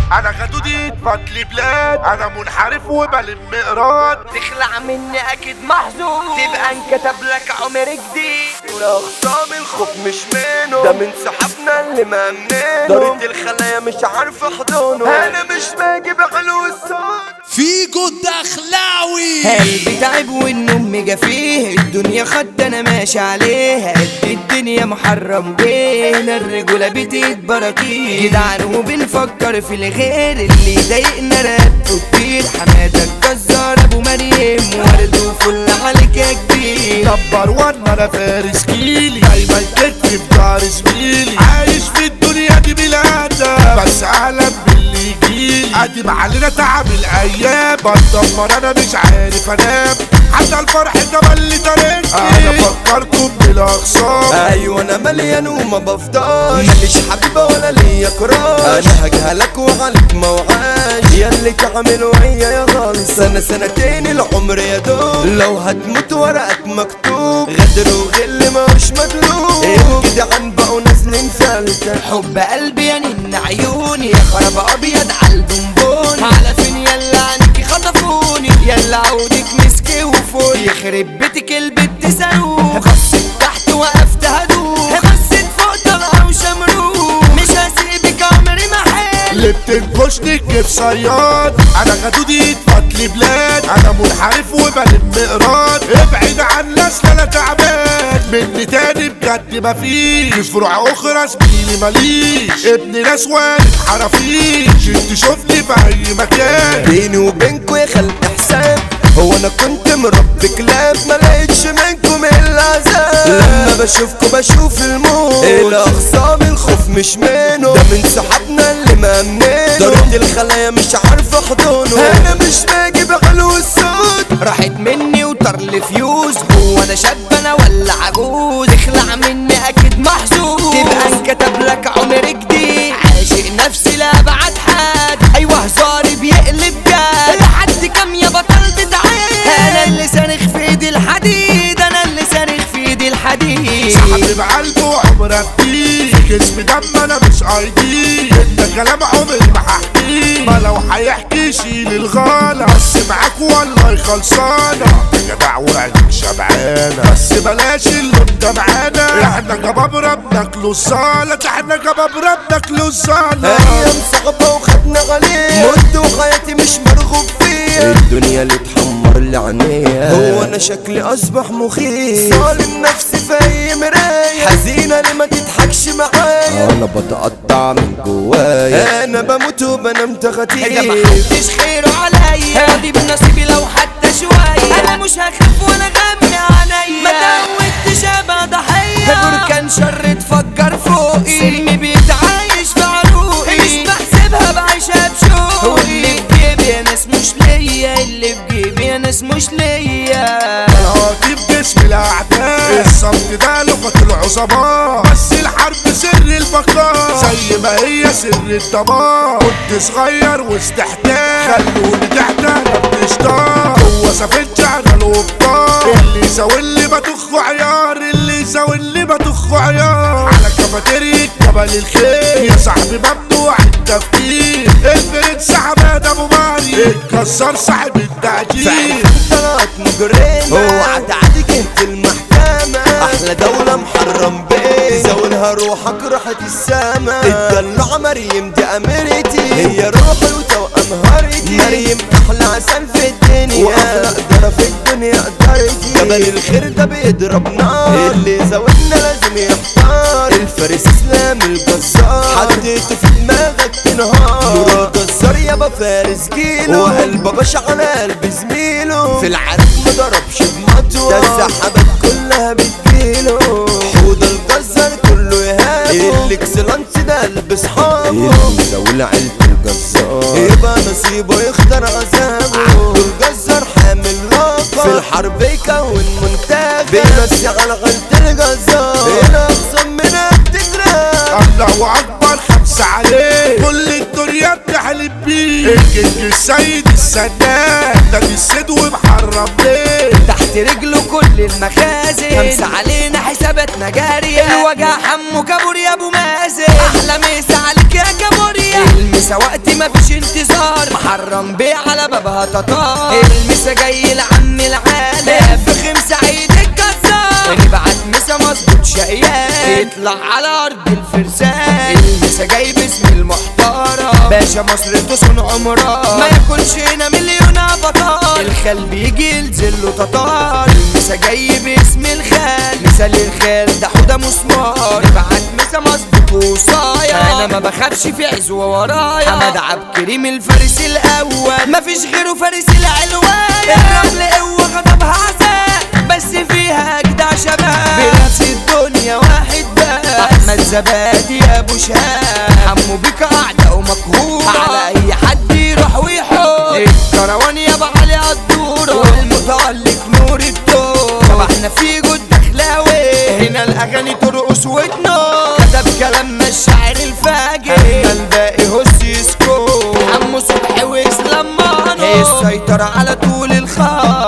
انا غدودي فتلي بلاد انا منحرف وبلم ايراد تخلع مني اكيد محظوظ تبقى انكتب لك عمر جديد الاخصام الخوف مش منه ده من صحابنا اللي مأمنينه دارت الخلايا مش عارف احضنه انا مش باجي بحلو الصوت فيجو الدخلاوي قلبي تعب والنوم مجا فيه الدنيا خد انا ماشي عليها قد الدنيا محرم بينا الرجولة بتيت براكين جدعان وبنفكر في الغير اللي يضايقنا رقبته كبير حمادة الجزار ابو مريم ورد وفل عليك يا كبير كبر وانا انا فارس كيلي دايما كتفي في دار زميلي عايش في الدنيا دي بلا هدف بس اعلم باللي يجيلي قدم علينا تعب الايام بتدمر انا مش عارف انام حتى الفرح كمان اللي طريقتي انا فكركم بالاقسام ايوه انا مليان وما بفضاش ماليش حبيبه ولا ليا كراش انا هجهلك وعليك موعاش يا اللي تعمل ويا يا غلط سنه سنتين العمر يا دوب لو هتموت ورقك مكتوب غدر وغل ماهوش مدلوب الجدعان بقوا نازلين فلتة حب قلبي يا نن عيوني يا خراب ابيض على البونبون على فين يلا عنك خطفوني يلا عودك مسكي وفول يخرب بيتك البت ساروخ بصيت تحت وقفت هدوخ بصيت فوق طلعه وشمروخ مش هسيبك عمري ما حل اللي بتنكشني كيف صياد انا غدودي فتلي بلاد انا منحرف وبلم ايراد ابعد عن ناس انا تعبان مني تاني بجد مفيش فروع اخرى زميلي ماليش ابن ناس وارد حرافيش انت شوفني في اي مكان بيني وبينكوا يا خلق حساب هو انا كنت مربي كلاب ما لقيتش منكم الا عذاب لما بشوفكوا بشوف الموت الاخصام الخوف مش منه ده من صحابنا اللي مأمنينه ضربت الخلايا مش عارف احضنه انا مش باجي بحلو الصوت راحت مني وطر لي فيوز هو انا شاب انا ولا عجوز اخلع مني اكيد محظوظ تبقى انكتب لك عمر جديد عاشق نفسي لابعد حد ايوه هزاري بيقلب جد لحد كام يا بطل تتعاد انا اللي صارخ في ايدي الحديد انا اللي صارخ في ايدي الحديد صاحبي بقلبه عمرك فيه في جسم دم انا مش ايدي انت كلام عمري ما هحكيه ما لو هيحكي شيل الغالة بس معاك والله خلصانة يا جدع وعدك شبعانة بس بلاش اللي انت معانا احنا جبابرة بناكلوا الصالة ده احنا جبابرة بناكلوا الصالة ايام صعبة وخدنا عليها مت وحياتي مش مرغوب فيها الدنيا اللي تحمر اللي عينيها هو انا شكلي اصبح مخيف ظالم نفسي في اي مراية حزينة ليه ما تضحكش معايا انا بتقطع من جوايا انا بموت وبنام ده تغتيب محدش خيره عليا هادي بنصيبي لو حتى شوية انا مش هخاف وانا غمي عليا ما دوتش ابقى ضحية بركان شر تفكر فوقي سلمي بيتعايش في عروقي مش بحسبها بعيشها بشوقي واللي في جيبي يا ناس مش ليا اللي في جيبي يا ناس مش ليا الهاتي في جسم الاعداء الصمت ده لغة العصابات بس الحرب سر البقاء زي ما هي سر الدمار كنت صغير واستحتاج خلوني تحت انا بنشتاق هو سافنج انا الابطال اللي يساوي لي بتخ عيار اللي يساوي لي بتخ عيار على كافيتيريا جبل الخير يا صاحبي ممنوع التفكير البرنس حماد ابو ماري اتكسر صاحب التأجير طلعت مجرمة اوعى تعديك انت المحكمة احلى دولة محرم بيه زاولها روحك راحت السما الدلع مريم دي اميرتي هي روحي وتوأم هارتي مريم احلى عسل في الدنيا واحلى قدرة في الدنيا قدرتي جبل الخير ده بيضرب نار اللي زاولنا لازم يحتار الفارس اسلام الجزار حطيته في دماغك تنهار نور الجزار يابا فارس جيله وقلب باشا على قلب زميله في العرب ما ضربش بمطوة ده السحابات كلها بتجيله حوض الجزار كله يهابه الاكسلانس ده قلب اصحابه زول عيلة الجزار يبقى نصيبه يختار عذابه الجزار حامل لقب في الحرب يكون منتخب بيمسي على غلط الجزار هنا اقسم منها بتجرى الله اكبر خمسة عليه كل الدنيا بتحلم بيه الكينج السيد السنان نادي السيد ومحرم ليه تحت رجله كل المخازن خمسة علينا حساباتنا جارية الوجع حمو كابور يا ابو مازن احلى مسا عليك يا كابوريا المسا وقت مفيش انتظار محرم بيه على بابها تطار المسا جاي لعم العالم فخم سعيد الجزار نبعت مسا مظبوط شقيان يطلع على ارض الفرسان المسا جاي باسم المحترم باشا مصر تصون عمرها ما ياكلش هنا مليون افاتار الخال بيجي ينزل له تطار المسا جاي باسم الخال مثال الخال ده حوده مسمار نبعت مسا مظبوط وصايا انا ما بخافش في عزوه ورايا حمد عبد الكريم الفارس الاول مفيش غيره فارس العلوايه الرمل قوه غضبها عساء بس فيها اجدع شباب بنفس الدنيا واحد بس احمد زبادي يا ابو شهاب حمو بك قاعده ومقهور على اي حد يروح ويحور الكروان يابا علي الدوره والمتألق نور الدور طب احنا في جد دخلاوي هنا الاغاني ترقص وتنور كتب كلامنا الشاعر الفاجر اما الباقي هس يسكت عمو صبحي واسلام مانو السيطرة على طول الخط